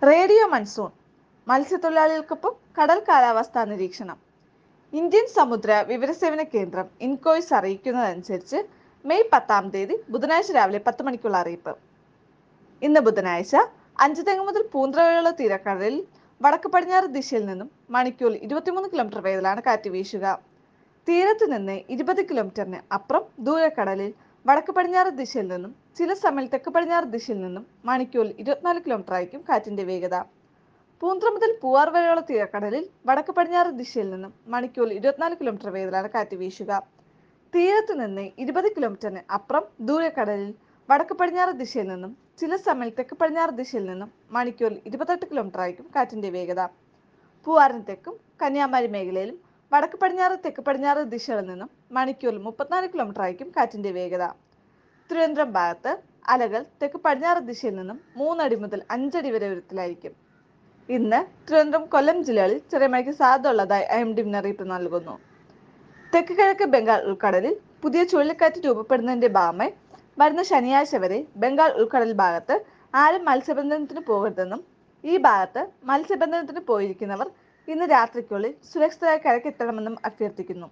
radio monsoon മത്സ്യത്തൊഴിലാളികൾക്കൊപ്പം കടൽ കാലാവസ്ഥാ നിരീക്ഷണം ഇന്ത്യൻ സമുദ്ര വിവരസേവന കേന്ദ്രം ഇൻകോയ്സ് അറിയിക്കുന്നതനുസരിച്ച് മെയ് പത്താം തീയതി ബുധനാഴ്ച രാവിലെ പത്ത് മണിക്കുള്ള അറിയിപ്പ് ഇന്ന് ബുധനാഴ്ച അഞ്ച് തെങ്ങ് മുതൽ പൂന്തറ വരെയുള്ള തീരക്കടലിൽ വടക്ക് പടിഞ്ഞാറ് ദിശയിൽ നിന്നും മണിക്കൂറിൽ ഇരുപത്തിമൂന്ന് കിലോമീറ്റർ വേഗത്തിലാണ് കാറ്റ് വീശുക തീരത്ത് നിന്ന് ഇരുപത് കിലോമീറ്ററിന് അപ്പുറം ദൂരക്കടലിൽ വടക്ക് പടിഞ്ഞാറ് ദിശയിൽ നിന്നും ചില സമയം തെക്ക് പടിഞ്ഞാറ് ദിശയിൽ നിന്നും മണിക്കൂറിൽ ഇരുപത്തിനാല് കിലോമീറ്റർ ആയിരിക്കും കാറ്റിന്റെ വേഗത പൂന്തറ മുതൽ പൂവാർ വരെയുള്ള തീരക്കടലിൽ വടക്ക് പടിഞ്ഞാറ് ദിശയിൽ നിന്നും മണിക്കൂറിൽ ഇരുപത്തിനാല് കിലോമീറ്റർ വേഗത്തിലാണ് കാറ്റ് വീശുക തീരത്ത് നിന്ന് ഇരുപത് കിലോമീറ്ററിന് അപ്പുറം ദൂരക്കടലിൽ വടക്ക് പടിഞ്ഞാറ് ദിശയിൽ നിന്നും ചില സമയം തെക്ക് പടിഞ്ഞാറ് ദിശയിൽ നിന്നും മണിക്കൂറിൽ ഇരുപത്തെട്ട് കിലോമീറ്റർ ആയിരിക്കും കാറ്റിന്റെ വേഗത പൂവാറിന് തെക്കും കന്യാകുമാരി മേഖലയിലും വടക്ക് പടിഞ്ഞാറ് തെക്ക് പടിഞ്ഞാറ് ദിശകളിൽ നിന്നും മണിക്കൂറിൽ മുപ്പത്തിനാല് കിലോമീറ്റർ ആയിരിക്കും കാറ്റിന്റെ വേഗത തിരുവനന്തപുരം ഭാഗത്ത് അലകൾ തെക്ക് പടിഞ്ഞാറ് ദിശയിൽ നിന്നും മൂന്നടി മുതൽ അഞ്ചടി വരെ ഉയരത്തിലായിരിക്കും ഇന്ന് തിരുവനന്തപുരം കൊല്ലം ജില്ലകളിൽ ചെറിയ മഴയ്ക്ക് സാധ്യത ഉള്ളതായി ഐ എം ഡി മുന്നറിയിപ്പ് നൽകുന്നു തെക്ക് കിഴക്ക് ബംഗാൾ ഉൾക്കടലിൽ പുതിയ ചുഴലിക്കാറ്റ് രൂപപ്പെടുന്നതിന്റെ ഭാഗമായി വരുന്ന ശനിയാഴ്ച വരെ ബംഗാൾ ഉൾക്കടൽ ഭാഗത്ത് ആരും മത്സ്യബന്ധനത്തിന് പോകരുതെന്നും ഈ ഭാഗത്ത് മത്സ്യബന്ധനത്തിന് പോയിരിക്കുന്നവർ ഇന്ന് രാത്രിക്കുള്ളിൽ സുരക്ഷിതരായി കരക്കെത്തണമെന്നും അഭ്യർത്ഥിക്കുന്നു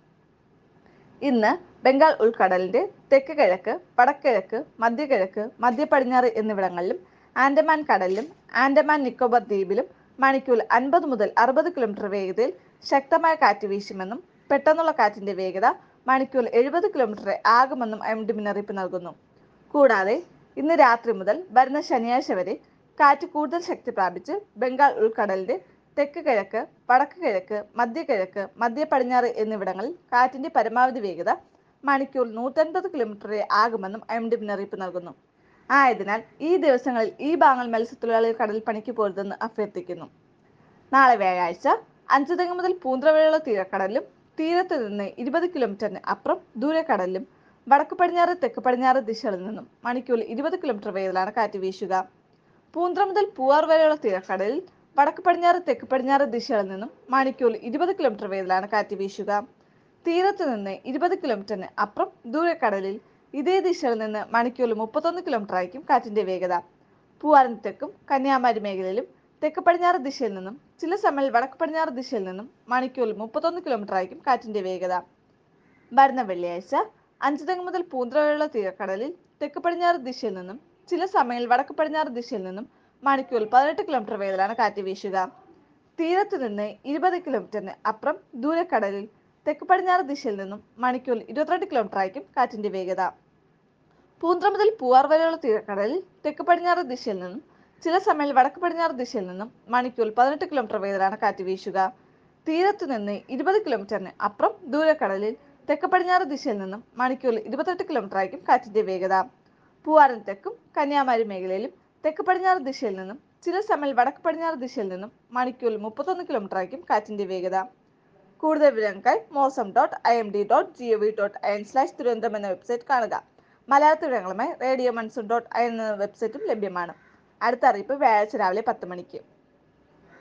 ഇന്ന് ബംഗാൾ ഉൾക്കടലിന്റെ തെക്ക് കിഴക്ക് വടക്കിഴക്ക് മധ്യകിഴക്ക് മധ്യ പടിഞ്ഞാറ് എന്നിവിടങ്ങളിലും ആൻഡമാൻ കടലിലും ആൻഡമാൻ നിക്കോബാർ ദ്വീപിലും മണിക്കൂറിൽ അൻപത് മുതൽ അറുപത് കിലോമീറ്റർ വേഗതയിൽ ശക്തമായ കാറ്റ് വീശുമെന്നും പെട്ടെന്നുള്ള കാറ്റിന്റെ വേഗത മണിക്കൂറിൽ എഴുപത് കിലോമീറ്റർ ആകുമെന്നും എം ഡി മുന്നറിയിപ്പ് നൽകുന്നു കൂടാതെ ഇന്ന് രാത്രി മുതൽ വരുന്ന ശനിയാഴ്ച വരെ കാറ്റ് കൂടുതൽ ശക്തി പ്രാപിച്ച് ബംഗാൾ ഉൾക്കടലിന്റെ തെക്ക് കിഴക്ക് വടക്ക് കിഴക്ക് മധ്യകിഴക്ക് മധ്യ പടിഞ്ഞാറ് എന്നിവിടങ്ങളിൽ കാറ്റിന്റെ പരമാവധി വേഗത മണിക്കൂറിൽ നൂറ്റൻപത് കിലോമീറ്റർ ആകുമെന്നും എം ഡി മുന്നറിയിപ്പ് നൽകുന്നു ആയതിനാൽ ഈ ദിവസങ്ങളിൽ ഈ ഭാഗങ്ങൾ മത്സ്യത്തൊഴിലാളികൾ കടൽ പണിക്ക് പോരുതെന്ന് അഭ്യർത്ഥിക്കുന്നു നാളെ വ്യാഴാഴ്ച അഞ്ചു തെങ്ങ് മുതൽ പൂന്തറ വരെയുള്ള തീരക്കടലിലും തീരത്ത് നിന്ന് ഇരുപത് കിലോമീറ്ററിന് അപ്പുറം ദൂരക്കടലിലും വടക്ക് പടിഞ്ഞാറ് തെക്ക് പടിഞ്ഞാറ് ദിശകളിൽ നിന്നും മണിക്കൂറിൽ ഇരുപത് കിലോമീറ്റർ വേഗത്തിലാണ് കാറ്റ് വീശുക പൂന്തറ മുതൽ പൂവാർ വരെയുള്ള തീരക്കടലിൽ വടക്ക് പടിഞ്ഞാറ് തെക്ക് പടിഞ്ഞാറ് ദിശകളിൽ നിന്നും മണിക്കൂറിൽ ഇരുപത് കിലോമീറ്റർ വേഗത്തിലാണ് കാറ്റ് വീശുക തീരത്ത് നിന്ന് ഇരുപത് കിലോമീറ്ററിന് അപ്പുറം ദൂരക്കടലിൽ ഇതേ ദിശയിൽ നിന്ന് മണിക്കൂറിൽ മുപ്പത്തൊന്ന് കിലോമീറ്റർ ആയിരിക്കും കാറ്റിന്റെ വേഗത പൂവാറിന് തെക്കും കന്യാകുമാരി മേഖലയിലും തെക്ക് പടിഞ്ഞാറ് ദിശയിൽ നിന്നും ചില സമയം വടക്ക് പടിഞ്ഞാറ് ദിശയിൽ നിന്നും മണിക്കൂറിൽ മുപ്പത്തൊന്ന് കിലോമീറ്റർ ആയിരിക്കും കാറ്റിന്റെ വേഗത വരുന്ന വെള്ളിയാഴ്ച അഞ്ചു തെങ്ങ് മുതൽ പൂന്തറ വരെയുള്ള തീരക്കടലിൽ തെക്ക് പടിഞ്ഞാറ് ദിശയിൽ നിന്നും ചില സമയം വടക്ക് പടിഞ്ഞാറ് ദിശയിൽ നിന്നും മണിക്കൂറിൽ പതിനെട്ട് കിലോമീറ്റർ വേഗത്തിലാണ് കാറ്റ് വീശുക തീരത്ത് നിന്ന് ഇരുപത് കിലോമീറ്ററിന് അപ്പുറം ദൂരക്കടലിൽ തെക്ക് പടിഞ്ഞാറ് ദിശയിൽ നിന്നും മണിക്കൂറിൽ ഇരുപത്തിരണ്ട് കിലോമീറ്റർ ആയിരിക്കും കാറ്റിന്റെ വേഗത പൂന്തറ മുതൽ പൂവാർ വരെയുള്ള തീരക്കടലിൽ തെക്ക് പടിഞ്ഞാറ് ദിശയിൽ നിന്നും ചില സമയം വടക്ക് പടിഞ്ഞാറ് ദിശയിൽ നിന്നും മണിക്കൂറിൽ പതിനെട്ട് കിലോമീറ്റർ വേഗത്തിലാണ് കാറ്റ് വീശുക തീരത്ത് നിന്ന് ഇരുപത് കിലോമീറ്ററിന് അപ്പുറം ദൂരക്കടലിൽ തെക്ക് പടിഞ്ഞാറ് ദിശയിൽ നിന്നും മണിക്കൂറിൽ ഇരുപത്തെട്ട് കിലോമീറ്റർ ആയിരിക്കും കാറ്റിന്റെ വേഗത പൂവാരൻ തെക്കും കന്യാകുമാരി മേഖലയിലും തെക്ക് പടിഞ്ഞാറ് ദിശയിൽ നിന്നും ചില സമയം വടക്ക് പടിഞ്ഞാറ് ദിശയിൽ നിന്നും മണിക്കൂറിൽ മുപ്പത്തൊന്ന് കിലോമീറ്റർ ആയിരിക്കും കാറ്റിന്റെ വേഗത കൂടുതൽ വിവരങ്ങൾക്കായി Mausam dot I M D dot G O V dot I N slash Thiruvananthapuram എന്ന വെബ്സൈറ്റ് കാണുക മലയാളത്തിൽ വിവരങ്ങളുമായി radio monsoon dot I N എന്ന വെബ്സൈറ്റും ലഭ്യമാണ് അടുത്ത അറിയിപ്പ് വ്യാഴാഴ്ച രാവിലെ പത്ത് മണിക്ക്